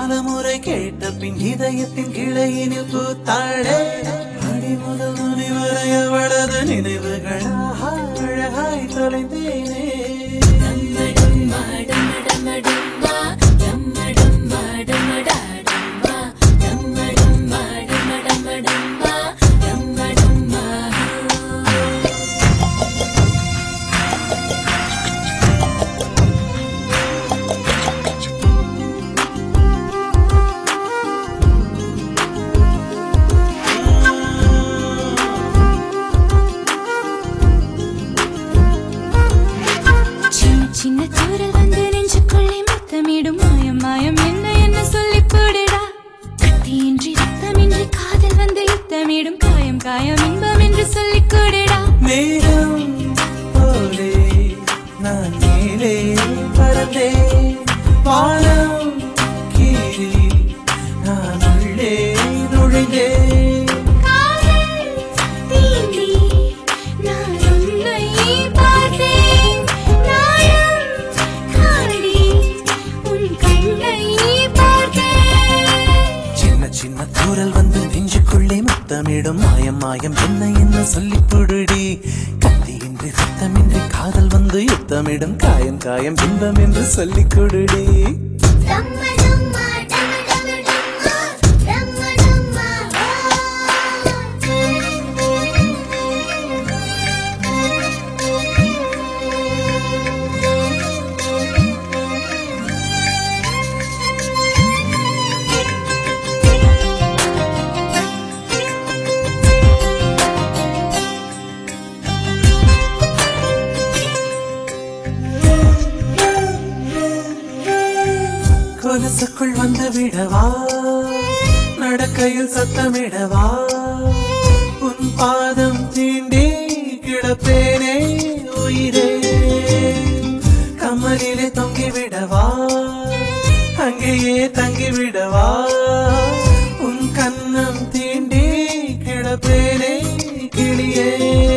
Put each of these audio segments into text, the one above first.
பலமுறை கேட்ட பின் இதயத்தின் கிளையினில் பூத்தாளே அடி முதல் நுனி வரை அவளது நினைவுகள் ஆஹா, அழகாய் தொலைந்தேனே சின்ன சின்ன தூரல் வந்து நெஞ்சுக்குள்ளே முத்தமிடும் மாயம் மாயம் என்ன என்ன சொல்லி போடுடா கத்தியின்றி ரத்தமின்றி காதல் வந்து யுத்தமிடும் காயம் காயம் இன்பம் என்று சொல்லிக் கொடுடா மேகம் போலே நான் மேலே பறந்தே வானம் கீழே நான் உள்ளே நுழைந்தேன் காதல் தீண்டி நான் உன்னை பார்த்தேன் நாயம் காடி உன் கண்ணை பார்த்தேன் சின்ன சின்ன தூரல் வந்து நெஞ்சுக்குள்ளே முத்தமிடும் மாயம் மாயம் என்ன என்ன சொல்லி புடுடி கத்தியின்றி சத்தமின்றி காதல் வந்து யுத்தமிடும் காயம் காயம் இன்பம் என்று சொல்லிக் கொடுடி தம்ம தம்ம டம டம டம்ம தம்ம தம்ம கொலுசுக்குள் வந்து விடவா நடக்கையில் சத்தமிடவா உன் பாதம் தீண்டி கிடப்பேனே உயிரே கம்மலிலே தொங்கி விடவா அங்கேயே தங்கி விடவா உன் கண்ணம் தீண்டி கிடப்பேனே கிளியே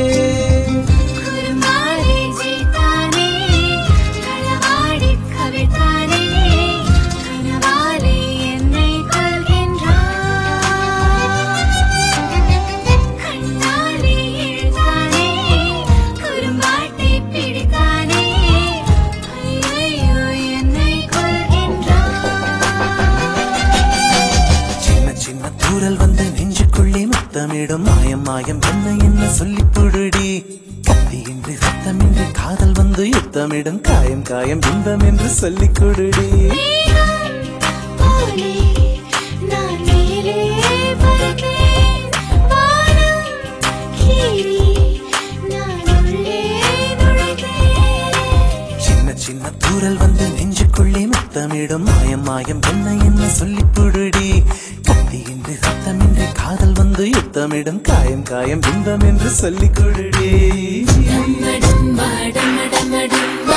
குருமாரி ஜீதானே களவாடி கவிழ்த்தானே கனவாலே என்னை கொள்கின்றான் கண்ணாலே இழுத்தானே குறும்பாட்டை பிடித்தானே ஐயையோ என்னை கொள்கின்றான் சின்ன சின்ன தூரல் வந்து நெஞ்சுக்குள்ளே முத்தமிடும் மாயம் மாயம் என்ன என்ன சொல்லி புடுடி கத்தியின்றி சத்தமின்றி காதல் வந்து யுத்தமிடும் காயம் காயம் இன்பம் என்று சொல்லிக் கொடுடி போலே நான் மேலே பறந்தேன் வானம் கீழே நான் உள்ளே நுழைந்தேன் சின்ன சின்ன தூரல் வந்து நெஞ்சுக்குள்ளே முத்தமிடும் மாயம் மாயம் என்ன என்ன சொல்லி புடுடி கத்தியின்றி சத்தமின்றி காதல் வந்து யுத்தமிடும் காயம் காயம் இன்பம் என்று சொல்லிக் கொடுடி டம்ம டம்ம டம்ம டம்ம